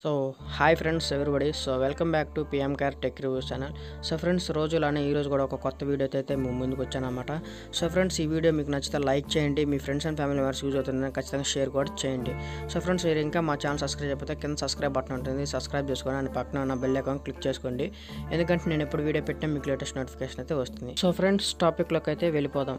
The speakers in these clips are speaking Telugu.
so hi friends everybody so welcome back to PM care tech reviews channel so friends రోజులానే ఈరోజు కూడా ఒక కొత్త వీడియోతో అయితే మేము ముందుకు వచ్చానమాట సో ఫ్రెండ్స్ ఈ వీడియో మీకు నచ్చితే లైక్ చేయండి మీ friends and family members use అవుతుందని ఖచ్చితంగా షేర్ కూడా చేయండి సో ఫ్రెండ్స్ మీరు ఇంకా మా ఛానల్ సబ్స్క్రైబ్ అయిపోతే కింద సబ్స్క్రైబ్ బటన్ ఉంటుంది సబ్స్క్రైబ్ చేసుకోండి అండ్ పక్కన ఉన్న బెల్ ఐకాన్ క్లిక్ చేసుకోండి ఎందుకంటే నేను ఎప్పుడు వీడియో పెట్టినా మీకు లేటెస్ట్ నోటిఫికేషన్ అయితే వస్తుంది సో ఫ్రెండ్స్ టాపిక్లోకి అయితే వెళ్ళిపోదాం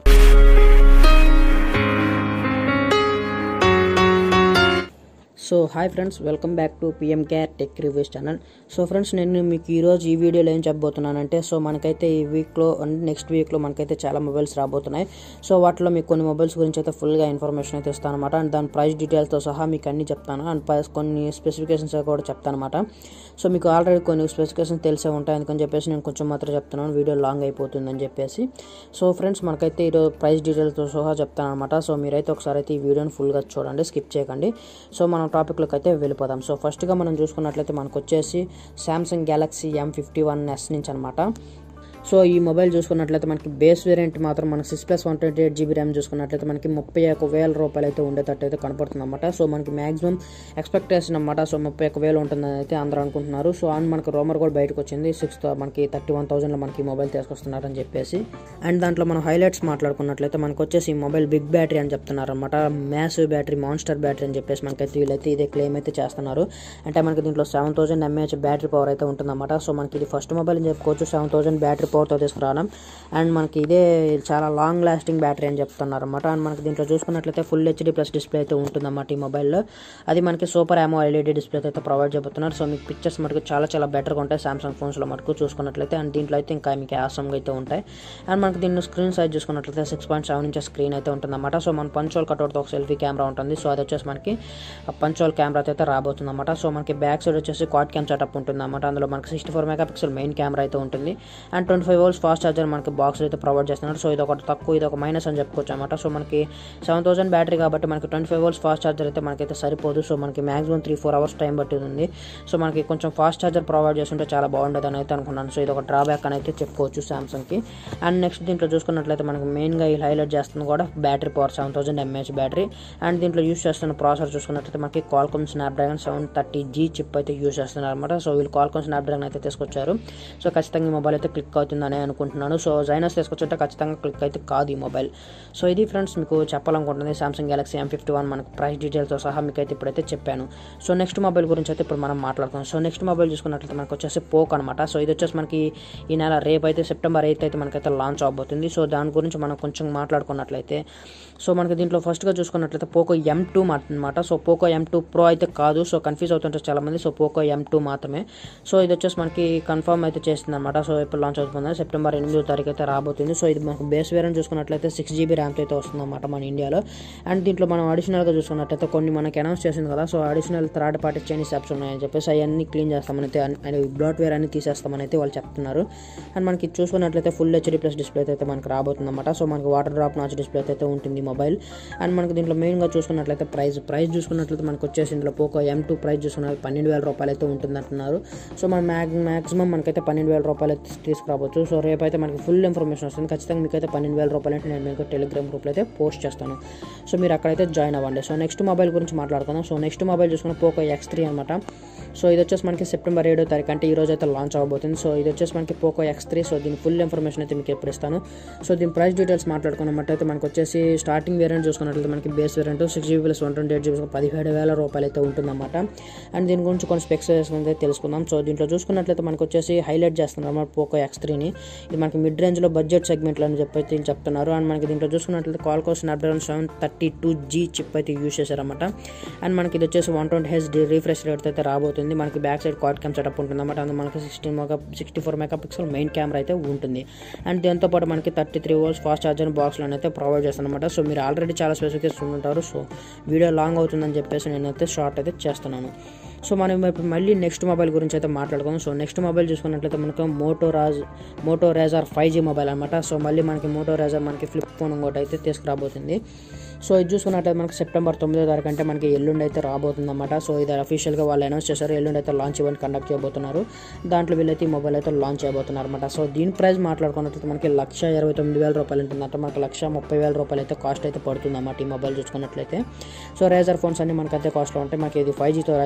so hi friends welcome back to PM care tech reviews channel so friends నేను మీకు ఈరోజు ఈ వీడియోలో ఏం చెప్పబోతున్నానంటే సో మనకైతే ఈ వీక్లో అండ్ నెక్స్ట్ వీక్లో మనకైతే చాలా మొబైల్స్ రాబోతున్నాయి సో వాటిలో మీకు కొన్ని మొబైల్స్ గురించి అయితే ఫుల్గా ఇన్ఫర్మేషన్ అయితే ఇస్తాను అనమాట అండ్ దాని ప్రైస్ డీటెయిల్స్తో సహా మీకు అన్ని చెప్తాను అండ్ ప్రైస్ కొన్ని స్పెసిఫికేషన్స్ కూడా చెప్తాను అనమాట సో మీకు ఆల్రెడీ కొన్ని స్పెసిఫికేషన్స్ తెలిసే ఉంటాయి అందుకని చెప్పేసి నేను కొంచెం మాత్రం చెప్తున్నాను వీడియో లాంగ్ అయిపోతుందని చెప్పేసి సో ఫ్రెండ్స్ మనకైతే ఈరోజు ప్రైస్ డీటెయిల్స్తో సహా చెప్తాను అనమాట సో మీరైతే ఒకసారి అయితే ఈ వీడియోని ఫుల్గా చూడండి స్కిప్ చేయకండి సో మనం టాపిక్లోకి అయితే వెళ్ళిపోదాం సో ఫస్ట్గా మనం చూసుకున్నట్లయితే మనకు వచ్చేసి Samsung Galaxy M fifty one S నుంచి అనమాట సో ఈ మొబైల్ చూసుకున్నట్లయితే మనకి బేస్ వేరియంట్ మాత్రం మనకి six plus one twenty eight GB RAM చూసుకున్నట్లయితే మనకి ముప్పై ఒక వేల రూపాయలు అయితే ఉండేటట్టు అయితే కనపడుతుంది అనమాట సో మనకి మాక్సిమం ఎక్స్పెక్టేషన్ అనమాట సో ముప్పై ఒక వేలు ఉంటుందని అయితే అందరూ అనుకుంటున్నారు సో అండ్ మనకి రోమర్ కూడా బయటకు వచ్చింది సిక్స్ మనకి థర్టీ వన్ థౌసండ్లో మనకి మొబైల్ తీసుకొస్తున్నారని చెప్పేసి అండ్ దాంట్లో మనం హైలైట్స్ మాట్లాడుకున్నట్లయితే మనకు వచ్చేసి ఈ మొబైల్ బిగ్ బ్యాటరీ అని చెప్తున్నారు అనమాట మ్యాసివ్ బ్యాటరీ మాన్స్టర్ బ్యాటరీ అని చెప్పేసి మనకైతే వీళ్ళైతే ఇదే క్లెయిమ్ అయితే చేస్తున్నారు అంటే మనకి దీంట్లో seven thousand mAh battery power అయితే ఉంటుందన్నమాట సో మనకి ఇది ఫస్ట్ మొబైల్ అని చెప్పుకోవచ్చు సెవెన్ థౌసండ్ బ్యాటరీ పవర్తో తీసుకురావడం అండ్ మనకి ఇదే చాలా లాంగ్ లాస్టింగ్ బ్యాటరీ అని చెప్తున్నారు అనమాట అండ్ మనకి దీంట్లో చూసుకున్నట్లయితే ఫుల్ హెచ్డీ ప్లస్ డిస్ప్లే అయితే ఉంటుందన్నమాట ఈ మొబైల్లో అది మనకి సూపర్ యామో ఎల్ఈడి డిస్ప్లే అయితే ప్రొవైడ్ చేయబోతున్నారు సో మీకు పిక్చర్స్ మటుకు చాలా చాలా బెటర్గా ఉంటాయి సామ్సంగ్ ఫోన్స్లో మటుకు చూసుకున్నట్లయితే అండ్ దీంట్లో అయితే ఇంకా మీకు ఆసమ్గా అయితే ఉంటాయి అండ్ మనకి దీన్ని స్క్రీన్ సైజ్ చూసుకున్నట్లయితే six point seven inches screen అయితే ఉంటుందన్నమాట సో మన పంచోల్ కట్అవుట్తో ఒక సెల్ఫీ కెమెరా ఉంటుంది సో అది వచ్చేసి మనకి పంచోల్ కెమెరా అయితే రాబోతుంది అనమాట సో మనకి బ్యాక్ సైడ్ వచ్చేసి క్వాడ్ క్యామ్ సెటప్ ఉంటుంది అనమాట అందులో మనకి sixty four megapixel main camera అయితే ఉంటుంది and twenty five volts fast charger మనకి బాక్స్ అయితే ప్రొవైడ్ చేస్తున్నారు సో ఇది ఒకటి తక్కువ ఇది ఒక మైనస్ అని చెప్పుకోవచ్చు అనమాట సో మనకి సెవెన్ థౌసండ్ బ్యాటరీ కాబట్టి మనకి twenty five volts fast charger అయితే మనకైతే సరిపోదు సో మనకి maximum three four hours time పట్టింది సో మనకి కొంచెం ఫాస్ట్ ఛార్జర్ ప్రొవైడ్ చేస్తుంటే చాలా బాగుండేది అని అయితే అనుకున్నాను సో ఇది ఒక డ్రాబ్యాక్ అని అయితే చెప్పుకోవచ్చు సామ్సంగ్కి అండ్ నెక్స్ట్ దీంట్లో చూసుకున్నట్లయితే మనకి మెయిన్గా ఈ హైలైట్ చేస్తుంది కూడా battery power seven thousand mAh battery and దీంట్లో యూస్ చేస్తున్న ప్రాసెసర్ చూసుకున్నట్లయితే మనకి Qualcomm Snapdragon seven thirty G chip అయితే యూస్ చేస్తున్నారు అనమాట సో వీళ్ళు కాల్కమ్ స్నాప్డ్రాగన్ అయితే తీసుకొచ్చారు సో ఖచ్చితంగా ఈ మొబైల్ అయితే క్లిక్ అవుతుందని అనుకుంటున్నాను సో జైనస్ తీసుకొచ్చుంటే ఖచ్చితంగా క్లిక్ అయితే కాదు ఈ మొబైల్ సో ఇది ఫ్రెండ్స్ మీకు చెప్పాలనుకుంటుంది Samsung Galaxy M fifty one మనకు ప్రైస్ డీటెయిల్తో సహా మీకు అయితే ఇప్పుడైతే చెప్పాను సో నెక్స్ట్ మొబైల్ గురించి అయితే ఇప్పుడు మనం మాట్లాడుతాం సో నెక్స్ట్ మొబైల్ చూసుకున్నట్లయితే మనకు వచ్చేసి పోక్ అనమాట సో ఇది వచ్చేసి మనకి ఈ నెల రేపు అయితే సెప్టెంబర్ ఎయిత్ అయితే మనకైతే లాంచ్ అవబోతుంది సో దాని గురించి మనం కొంచెం మాట్లాడుకున్నట్లయితే సో మనకి దీంట్లో ఫస్ట్గా చూసుకున్నట్లయితే పోకో ఎం టూ అనమాట so Poco M two pro అయితే కాదు సో కన్ఫ్యూజ్ అవుతుంటారు చాలామంది సో పోకో ఎం టూ మాత్రమే సో ఇది వచ్చేసి మనకి కన్ఫర్మ్ అయితే చేస్తుంది అనమాట సో ఇప్పుడు లాంచ్ అవుతుంది సెప్టెంబర్ ఎనిమిదో తారీఖు అయితే రాబోతుంది సో ఇది మనకు బేస్ వేరియంట్ చూసుకున్నట్లయితే సిక్స్ జీబీ ర్యామ్తో అయితే వస్తుందన్నమాట మన ఇండియాలో అండ్ దీంట్లో మనం అడిషనల్గా చూసుకున్నట్లయితే కొన్ని మనకి అనౌన్స్ చేసింది కదా so additional third party Chinese apps ఉన్నాయని చెప్పేసి అవన్నీ క్లీన్ చేస్తామని అయితే అండ్ బ్లాట్వేర్ అన్ని తీసేస్తామని అయితే వాళ్ళు చెప్తున్నారు అండ్ మనకి చూసుకున్నట్లయితే ఫుల్ హెచ్డీ ప్లస్ డిస్ప్లే అయితే మనకి రాబోతుంది అనమాట సో మనకి వాటర్ డ్రాప్ నాచ్ డిస్ప్లే అయితే ఉంటుంది మొబైల్ అండ్ మనకి దీంట్లో మెయిన్గా చూసుకున్నట్లయితే ప్రైస్ ప్రైస్ చూసుకున్నట్లయితే మనకు వచ్చేసి ఇందులో పోకో ఎం టూ ప్రైస్ చూసుకున్నట్లయితే పన్నెండు వేల రూపాయలు అయితే ఉంటుంది అంటున్నారు సో మన మ్యాక్ మ్యాక్సిమం మనకైతే పన్నెండు వేల రూపాయలు అయితే తీసుకురావచ్చు సో రేపు అయితే మనకి ఫుల్ ఇన్ఫర్మేషన్ వస్తుంది ఖచ్చితంగా మీకు అయితే పన్నెండు వేల రూపాయలు అంటే నేను మీకు టెలిగ్రామ్ గ్రూప్లో అయితే పోస్ట్ చేస్తాను సో మీరు అక్కడైతే జాయిన్ అవ్వండి సో నెక్స్ట్ మొబైల్ గురించి మాట్లాడుకుందాం సో నెక్స్ట్ మొబైల్ చూసుకున్న పోకో ఎక్స్ త్రీ అనమాట సో ఇది వచ్చేసి మనకి సెప్టెంబర్ ఏడో తారీఖు అంటే ఈ రోజు అయితే లాంచ్ అవబోతుంది సో ఇది వచ్చేసి మనకి పోకో ఎక్స్ త్రీ సో దీని ఫుల్ ఇన్ఫర్మేషన్ అయితే మీకు ఎప్పుడు ఇస్తాను సో దీని ప్రైస్ డీటెయిల్స్ మాట్లాడుకున్నట్టయితే మనకి వచ్చేసి స్టార్టింగ్ వేరియంట్ చూసుకున్నట్లయితే మనకి base variant six GB plus one twenty eight GB పదిహేడు వేల రూపాయలు అయితే ఉంటుందన్నమాట అండ్ దీని గురించి కొన్ని స్పెక్స్ అయితే తెలుసుకుందాం సో దీంట్లో చూసుకున్నట్లయితే మనకు వచ్చేసి హైలైట్ చేస్తున్నారు అన్నమాట పోకో ఎక్స్ త్రీని ఇది మనకి మిడ్ రేంజ్లో బడ్జెట్ సెగ్మెంట్లో అని చెప్పి అయితే చెప్తున్నారు అండ్ మనకి దీంట్లో చూసుకున్నట్లయితే Qualcomm Snapdragon seven thirty two G chip అయితే యూస్ చేశారన్నమాట అండ్ మనకి ఇది వచ్చేసి one twenty H refresh rate అయితే రాబోతుంది మనకి back side quad cam setup ఉంటుంది అన్నమాట అందులో మనకి sixteen mega sixty four megapixel main camera అయితే ఉంటుంది అండ్ దీంతో పాటు మనకి thirty three volts fast charger బాక్స్లో అయితే ప్రొవైడ్ చేస్తానమాట సో మీరు ఆల్రెడీ చాలా స్పెసిఫికేషన్ ఉంటారు సో వీడియో లాంగ్ అవుతుందని చెప్పేసి నేనైతే షార్ట్ అయితే చేస్తున్నాను సో మనం ఇప్పుడు మళ్ళీ నెక్స్ట్ మొబైల్ గురించి అయితే మాట్లాడుకుందాం సో నెక్స్ట్ మొబైల్ చూసుకున్నట్లయితే మనకు Moto Razr Moto Razr five G mobile అనమాట సో మళ్ళీ మనకి మోటో రేజర్ మనకి ఫ్లిప్ ఫోన్ ఇంకోటి అయితే తీసుకురాబోతుంది సో ఇది చూసుకున్నట్టయితే మనకి సెప్టెంబర్ తొమ్మిదో తారీఖు అంటే మనకి ఎల్లుండి అయితే రాబోతుంది అనమాట సో ఇది అఫీషియల్గా వాళ్ళు అనౌన్స్ చేశారు ఎల్లుండి అయితే లాంచ్ ఈవెంట్ కండక్ట్ చేయబోతున్నారు దాంట్లో వీళ్ళైతే ఈ మొబైల్ అయితే లాంచ్ చేయబోతున్నారు అనమాట సో దీని ప్రైస్ మాట్లాడుకున్నట్లయితే మనకి లక్ష ఇరవై తొమ్మిది వేల రూపాయలు ఉంటుందంట మనకి లక్ష ముప్పై వేల రూపాయలు అయితే కాస్ట్ అయితే పడుతుంది అన్నమాట ఈ మొబైల్ చూసుకున్నట్లయితే సో రేజర్ ఫోన్స్ అన్ని మనకి అదే కాస్ట్లో ఉంటాయి మనకి ఇది ఫైవ్ జీతో అయితే రాబోతుంది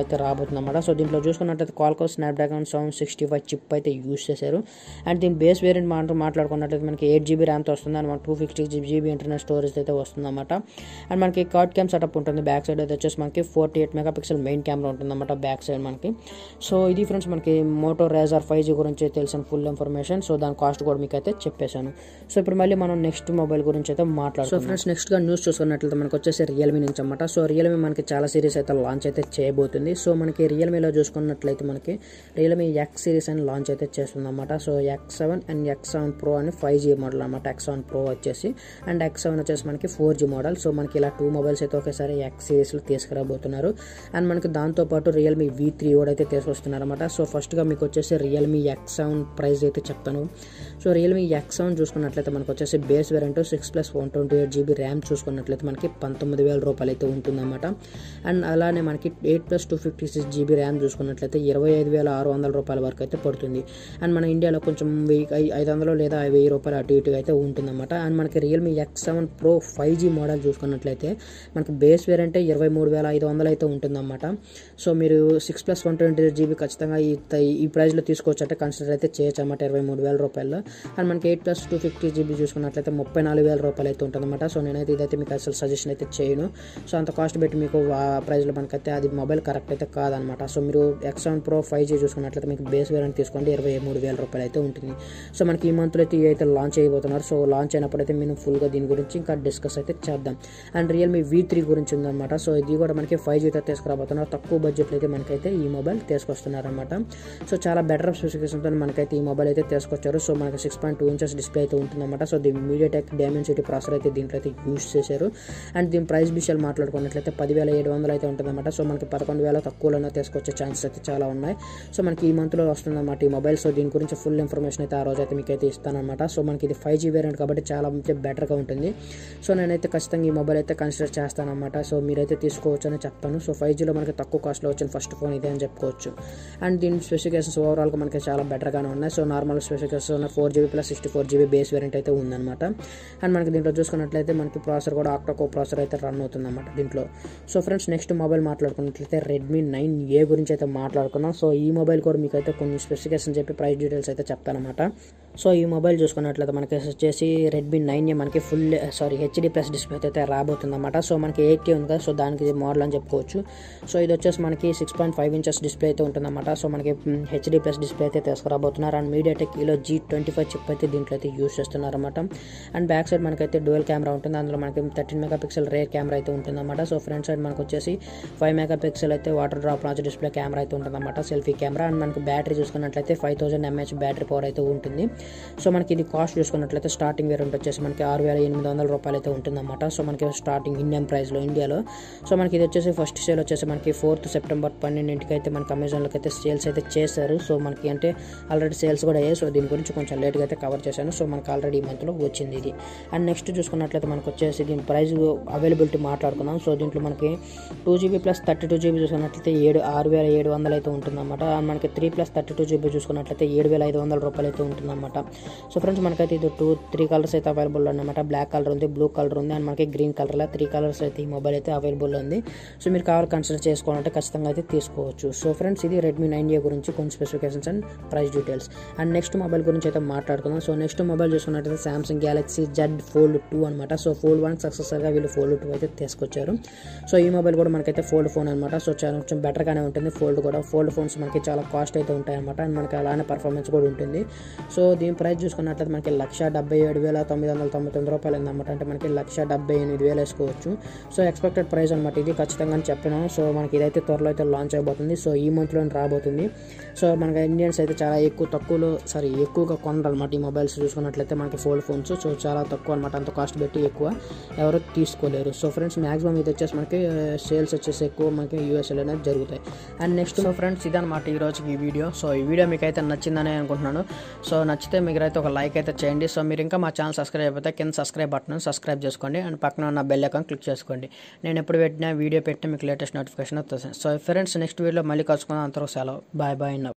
అవుతుంది అనమాట సో దీంట్లో చూసుకున్నట్లయితే Qualcomm Snapdragon seven sixty five chip అయితే యూస్ చేశారు అండ్ దీని బేస్ వేరియంట్ మనం మాట్లాడుకున్నట్లయితే మనకి ఎయిట్ జీబీ ర్యామ్తో వస్తుంది అండ్ మనకి two fifty GB internal storage అయితే వస్తుంది అనమాట అండ్ మనకి కార్డ్ క్యామ్ సెటప్ ఉంటుంది బ్యాక్ సైడ్ అయితే వచ్చేసి మనకి forty eight megapixel main camera ఉంటుంది అనమాట బ్యాక్ సైడ్ మనకి సో ఇది ఫ్రెండ్స్ మనకి మోటో రేజర్ ఫైవ్ జీ గురించి తెలిసిన ఫుల్ ఇన్ఫర్మేషన్ సో దాని కాస్ట్ కూడా మీకు అయితే చెప్పేశాను సో ఇప్పుడు మళ్ళీ మనం నెక్స్ట్ మొబైల్ గురించి అయితే మాట్లాడుతాం సో ఫ్రెండ్స్ నెక్స్ట్గా న్యూస్ చూసుకున్నట్లయితే మనకు వచ్చేసి రియల్మీ నుంచి అనమాట సో రియల్మీ మనకి చాలా సిరీస్ అయితే లాంచ్ అయితే చేయబోతుంది సో మనకి రియల్మీలో చూసుకున్నట్లయితే మనకి రియల్మీ ఎక్స్ సిరీస్ అని లాంచ్ అయితే చేస్తుంది అనమాట so X seven and X seven pro అని ఫైవ్ జీ మోడల్ అనమాట ఎక్స్ సెవెన్ ప్రో వచ్చేసి అండ్ ఎక్స్ సెవెన్ వచ్చేసి మనకి ఫోర్ జీ మోడల్ సో మనకి ఇలా టూ మొబైల్స్ అయితే ఒకేసారి ఎక్స్ సిరీస్లో తీసుకురాబోతున్నారు అండ్ మనకి దాంతోపాటు రియల్మీ వి త్రీ కూడా అయితే తీసుకొస్తున్నారు అనమాట సో ఫస్ట్గా మీకు వచ్చేసి రియల్మీ ఎక్స్ సెవెన్ ప్రైస్ అయితే చెప్తాను సో రియల్మీ ఎక్స్ సెవెన్ చూసుకున్నట్లయితే మనకు వచ్చేసి base variant six plus one twenty eight GB RAM చూసుకున్నట్లయితే మనకి పంతొమ్మిది వేల రూపాయలు అయితే ఉంటుందన్నమాట అండ్ అలానే మనకి eight plus two fifty six GB RAM చూసుకున్నట్లయితే ఇరవై ఐదు వేల ఆరు వందల రూపాయల వరకు అయితే పడుతుంది అండ్ మన ఇండియాలో కొంచెం వెయ్యి ఐ- ఐదు వందలు లేదా వెయ్యి రూపాయలు అటు ఇటుగా అయితే ఉంటుందన్నమాట అండ్ మనకి Realme X seven pro five G model చూసుకున్నట్లయితే మనకి బేస్ వేరియంట్ ఇరవై మూడు వేల ఐదు వందలు అయితే ఉంటుందన్నమాట సో మీరు six plus one twenty eight GB ఖచ్చితంగా ఈ ఈ ప్రైస్లో తీసుకోవచ్చు అంటే కన్సిడర్ అయితే చేయొచ్చు అన్నమాట ఇరవై మూడు వేల రూపాయల్లో అండ్ మనకి eight plus two fifty GB చూసుకున్నట్లయితే ముప్పై నాలుగు వేల రూపాయలు అయితే ఉంటుందన్నమాట సో నేనైతే ఇదైతే మీకు అసలు సజెషన్ అయితే చేయను సో అంత కాస్ట్ పెట్టి మీకు ఆ ప్రైస్లో మనకైతే అది మొబైల్ కరెక్ట్ అయితే కాదనమాట సో మీరు X seven pro five G చూసుకున్నట్లయితే మీకు బేస్ వేరియంట్ తీసుకోండి ఇరవై మూడు వేల రూపాయలు అయితే ఉంటుంది సో మనకి ఈ మంత్లో అయితే ఇవి అయితే లాంచ్ అయిపోతున్నారు సో లాంచ్ అయినప్పుడు అయితే మేము ఫుల్గా దీని గురించి ఇంకా డిస్కస్ అయితే చేద్దాం అండ్ రియల్మీ వీ త్రీ గురించి ఉందన్నమాట సో ఇది కూడా మనకి ఫైవ్ జీతో తీసుకురాబోతున్నారు తక్కువ బడ్జెట్లో అయితే మనకైతే ఈ మొబైల్ తీసుకొస్తున్నారన్నమాట సో చాలా బెటర్ స్పెసిఫికేషన్తో మనకైతే ఈ మొబైల్ అయితే తీసుకొచ్చారు సో మనకి six point two inches display అయితే ఉంటుందన్నమాట సో దీని మీడియాటెక్ డైమెన్సిటీ ప్రాసెసర్ అయితే దీంట్లో అయితే యూస్ చేశారు అండ్ దీని ప్రైస్ విషయాలు మాట్లాడుకున్నట్లయితే పదివేల ఏడు వందలు అయితే ఉంటుందన్నమాట సో మనకి పదకొండు వేల తక్కువలోనే తీసుకొచ్చే ఛాన్సెస్ అయితే చాలా ఉన్నాయి సో మనకి ఈ మంత్లో వస్తుందన్నమాట ఈ మొబైల్ సో దీని గురించి ఫుల్ ఇన్ఫర్మేషన్ అయితే ఆ రోజు అయితే మీకు అయితే ఇస్తానన్నమాట సో మనకి ఇది ఫైవ్ జీ వేరియంట్ కాబట్టి చాలా బెటర్గా ఉంటుంది సో నేనైతే ఖచ్చితంగా ఈ మొబైల్ అయితే కన్సిడర్ చేస్తానన్నమాట సో మీరైతే తీసుకోవచ్చు అని చెప్తాను సో ఫైవ్ జీలో మనకి తక్కువ కాస్ట్లో వచ్చిన ఫస్ట్ ఫోన్ ఇదే అని చెప్పుకోవచ్చు అండ్ దీని స్పెసిఫికేషన్స్ ఓవరాల్గా మనకి చాలా బెటర్గానే ఉన్నాయి సో నార్మల్ స్పెసిఫికేషన్స్ ఉన్న four GB plus sixty four GB base variant అయితే ఉందన్నమాట అండ్ మనకి దీంట్లో చూసుకున్నట్లయితే మనకి ప్రాసెసర్ కూడా ఆక్టోకో ప్రాసెసర్ అయితే రన్ అవుతుందన్నమాట దీంట్లో సో ఫ్రెండ్స్ నెక్స్ట్ మొబైల్ మాట్లాడుకున్నట్లయితే రెడ్మీ నైన్ ఏ గురించి అయితే మాట్లాడుకున్నాం సో ఈ మొబైల్ కూడా మీకు అయితే కొన్ని స్పెసిఫికేషన్ చెప్పి ప్రైస్ డీటెయిల్స్ అయితే చెప్తానమాట సో ఈ మొబైల్ చూసుకున్నట్లయితే మనకి వచ్చేసి రెడ్మీ నైన్ ఏ మనకి full sorry HD plus display అయితే రాబోతుందన్నమాట సో మనకి ఎయిట్ కే ఉంది కదా సో దానికి ఇది మోడల్ అని చెప్పుకోవచ్చు సో ఇది వచ్చేసి మనకి six point five inches display అయితే ఉంటుందన్నమాట సో మనకి హెచ్డి ప్లస్ డిస్ప్లే అయితే తీసుకురాబోతున్నారు and MediaTek Helio G twenty five chip అయితే దీంట్లో అయితే యూస్ చేస్తున్నారన్నమాట అండ్ బ్యాక్ సైడ్ మనకైతే డ్యూయల్ కెమెరా ఉంటుంది అందులో మనకి thirteen megapixel rear camera అయితే ఉంటుందన్నమాట సో ఫ్రంట్ సైడ్ మనకు వచ్చేసి ఫైవ్ మెగా పిక్సెల్ అయితే water drop notch display camera అయితే ఉంటుందన్నమాట సెల్ఫీ కెమెరా అండ్ మనకి బ్యాటరీ చూసుకున్నట్లయితే five thousand mAh battery power అయితే ఉంటుంది సో మనకి ఇది కాస్ట్ చూసుకున్నట్లయితే స్టార్టింగ్ వేరియంట్ వచ్చేసి మనకి ఆరు వేల ఎనిమిది వందల రూపాయలు అయితే ఉంటుందన్నమాట సో మనకి స్టార్టింగ్ ఇండియన్ ప్రైస్లో ఇండియాలో సో మనకి ఇది వచ్చేసి ఫస్ట్ సేల్ వచ్చేసి మనకి ఫోర్త్ సెప్టెంబర్ పన్నెండింటికి అయితే మనకి అమెజాన్లోకి అయితే సేల్స్ అయితే చేశారు సో మనకి అంటే ఆల్రెడీ సేల్స్ కూడా అయ్యాయి సో దీని గురించి కొంచెం లేట్గా అయితే కవర్ చేశాను సో మనకి ఆల్రెడీ ఈ మంత్లో వచ్చింది ఇది అండ్ నెక్స్ట్ చూసుకున్నట్లయితే మనకు వచ్చేసి దీని ప్రైస్ అవైలబిలిటీ మాట్లాడుకుందాం సో దీంట్లో మనకి two GB plus thirty two GB చూసుకున్నట్లయితే ఏడు ఆరు వేల ఏడు వందలు అయితే ఉంటుందన్నమాట అండ్ మనకి three plus thirty two GB చూసుకున్నట్లయితే ఏడు వేల ఐదు వందల రూపాయలు అయితే ఉంటుందన్నమాట సో ఫ్రెండ్స్ మనకైతే ఇది టూ త్రీ కలర్స్ అయితే అవైలబుల్ అనమాట బ్లాక్ కలర్ ఉంది బ్లూ కలర్ ఉంది అండ్ మనకి గ్రీన్ కలర్లో త్రీ కలర్స్ అయితే ఈ మొబైల్ అయితే అవైలబుల్ ఉంది సో మీరు కావాలి కన్సిడర్ చేసుకోవాలంటే ఖచ్చితంగా అయితే తీసుకోవచ్చు సో ఫ్రెండ్స్ ఇది రెడ్మీ నైన్ ఏ గురించి కొన్ని specifications and price details and next mobile గురించి అయితే మాట్లాడుకుందాం సో నెక్స్ట్ మొబైల్ చూసుకున్నట్టయితే Samsung Galaxy Z Fold two అనమాట సో ఫోల్డ్ వన్ సక్సెసర్గా వీళ్ళు ఫోల్డ్ టూ అయితే తీసుకొచ్చారు సో ఈ మొబైల్ కూడా మనకైతే ఫోల్డ్ ఫోన్ అనమాట సో చాలా కొంచెం బెటర్గానే ఉంటుంది ఫోల్డ్ కూడా ఫోల్డ్ ఫోన్స్ మనకి చాలా కాస్ట్ అయితే ఉంటాయి అనమాట అండ్ మనకి అలానే పర్ఫార్మెన్స్ కూడా ఉంటుంది సో దీని ప్రైస్ చూసుకున్నట్లయితే మనకి లక్ష డెబ్బై ఏడు వేల తొమ్మిది వందల తొంభై తొమ్మిది రూపాయలు అనమాట అంటే మనకి లక్ష డెబ్బై ఎనిమిది వేలు వేసుకోవచ్చు సో ఎక్స్పెక్టెడ్ ప్రైస్ అనమాట ఇది ఖచ్చితంగా అని చెప్పినాం సో మనకి ఇదైతే త్వరలో అయితే లాంచ్ అయిపోతుంది సో ఈ మంత్లో రాబోతుంది సో మనకి ఇండియన్స్ అయితే చాలా ఎక్కువ తక్కువలో సారీ ఎక్కువగా కొనరనమాట ఈ మొబైల్స్ చూసుకున్నట్లయితే మనకి ఫోల్డ్ ఫోన్స్ సో చాలా తక్కువ అనమాట అంత కాస్ట్ పెట్టి ఎక్కువ ఎవరు తీసుకోలేరు సో ఫ్రెండ్స్ మాక్సిమం ఇది వచ్చేసి మనకి సేల్స్ వచ్చేసి ఎక్కువ మనకి యూఎస్ఏలో అనేది జరుగుతాయి అండ్ నెక్స్ట్ సో ఫ్రెండ్స్ ఇదనమాట ఈ రోజుకి ఈ వీడియో సో ఈ వీడియో మీకు అయితే నచ్చిందని అనుకుంటున్నాను సో నచ్చితే మీకు అయితే ఒక లైక్ అయితే చేయండి సో మీరు ఇంకా మా ఛానల్ సబ్స్క్రైబ్ అయిపోతే కింద సబ్స్క్రైబ్ బటన్ సబ్స్క్రైబ్ చేసుకోండి అండ్ పక్కన ఉన్న బెల్ ఐకాన్ క్లిక్ చేసుకోండి నేను ఎప్పుడు పెట్టినా వీడియో పెట్టినా మీకు లేటెస్ట్ నోటిఫికేషన్ వస్తుంది సో ఫ్రెండ్స్ నెక్స్ట్ వీడియోలో మళ్ళీ కలుసుకుందాం అంతవరకు సెలవు బాయ్ బాయ్